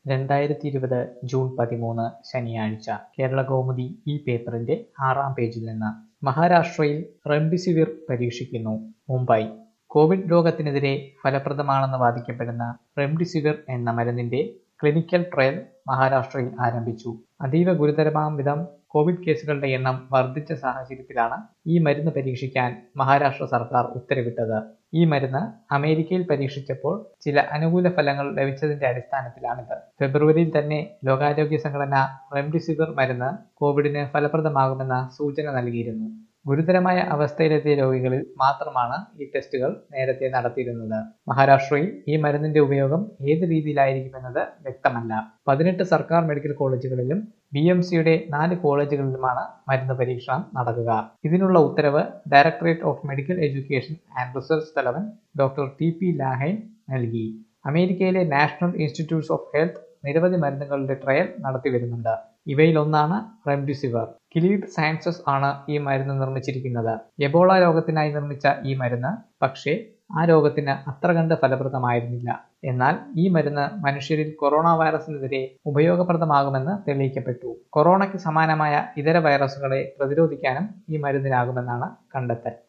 രണ്ടായിരത്തി ഇരുപത് ജൂൺ പതിമൂന്ന് ശനിയാഴ്ച കേരളകൗമുദി ഈ പേപ്പറിന്റെ ആറാം പേജിൽ നിന്ന് മഹാരാഷ്ട്രയിൽ റെംഡിസിവിർ പരീക്ഷിക്കുന്നു മുംബൈ കോവിഡ് രോഗത്തിനെതിരെ ഫലപ്രദമാണെന്ന് വാദിക്കപ്പെടുന്ന റെംഡിസിവിർ എന്ന മരുന്നിന്റെ ക്ലിനിക്കൽ ട്രയൽ മഹാരാഷ്ട്രയിൽ ആരംഭിച്ചു അതീവ ഗുരുതരമാം വിധം കോവിഡ് കേസുകളുടെ എണ്ണം വർദ്ധിച്ച സാഹചര്യത്തിലാണ് ഈ മരുന്ന് പരീക്ഷിക്കാൻ മഹാരാഷ്ട്ര സർക്കാർ ഉത്തരവിട്ടത് ഈ മരുന്ന് അമേരിക്കയിൽ പരീക്ഷിച്ചപ്പോൾ ചില അനുകൂല ഫലങ്ങൾ ലഭിച്ചതിന്റെ അടിസ്ഥാനത്തിലാണിത് ഫെബ്രുവരിയിൽ തന്നെ ലോകാരോഗ്യ സംഘടന റെംഡിസിവിർ മരുന്ന് കോവിഡിന് ഫലപ്രദമാകുമെന്ന സൂചന നൽകിയിരുന്നു ഗുരുതരമായ അവസ്ഥയിലെത്തിയ രോഗികളിൽ മാത്രമാണ് ഈ ടെസ്റ്റുകൾ നേരത്തെ നടത്തിയിരുന്നത് മഹാരാഷ്ട്രയിൽ ഈ മരുന്നിന്റെ ഉപയോഗം ഏത് രീതിയിലായിരിക്കുമെന്നത് വ്യക്തമല്ല പതിനെട്ട് സർക്കാർ മെഡിക്കൽ കോളേജുകളിലും ബി എം സിയുടെ നാല് കോളേജുകളിലുമാണ് മരുന്ന് പരീക്ഷണം നടക്കുക ഇതിനുള്ള ഉത്തരവ് directorate of medical education and research തലവൻ ഡോക്ടർ ടി പി ലാഹൈൻ നൽകി അമേരിക്കയിലെ നാഷണൽ ഇൻസ്റ്റിറ്റ്യൂട്ട്സ് ഓഫ് ഹെൽത്ത് നിരവധി മരുന്നുകളുടെ ട്രയൽ നടത്തിവരുന്നുണ്ട് ഇവയിലൊന്നാണ് റെംഡിസിവർ കിലീഡ് സയൻസസ് ആണ് ഈ മരുന്ന് നിർമ്മിച്ചിരിക്കുന്നത് എബോള രോഗത്തിനായി നിർമ്മിച്ച ഈ മരുന്ന് പക്ഷേ ആ രോഗത്തിന് അത്ര കണ്ട് ഫലപ്രദമായിരുന്നില്ല എന്നാൽ ഈ മരുന്ന് മനുഷ്യരിൽ കൊറോണ വൈറസിനെതിരെ ഉപയോഗപ്രദമാകുമെന്ന് തെളിയിക്കപ്പെട്ടു കൊറോണയ്ക്ക് സമാനമായ ഇതര വൈറസുകളെ പ്രതിരോധിക്കാനും ഈ മരുന്നിനാകുമെന്നാണ് കണ്ടെത്തൽ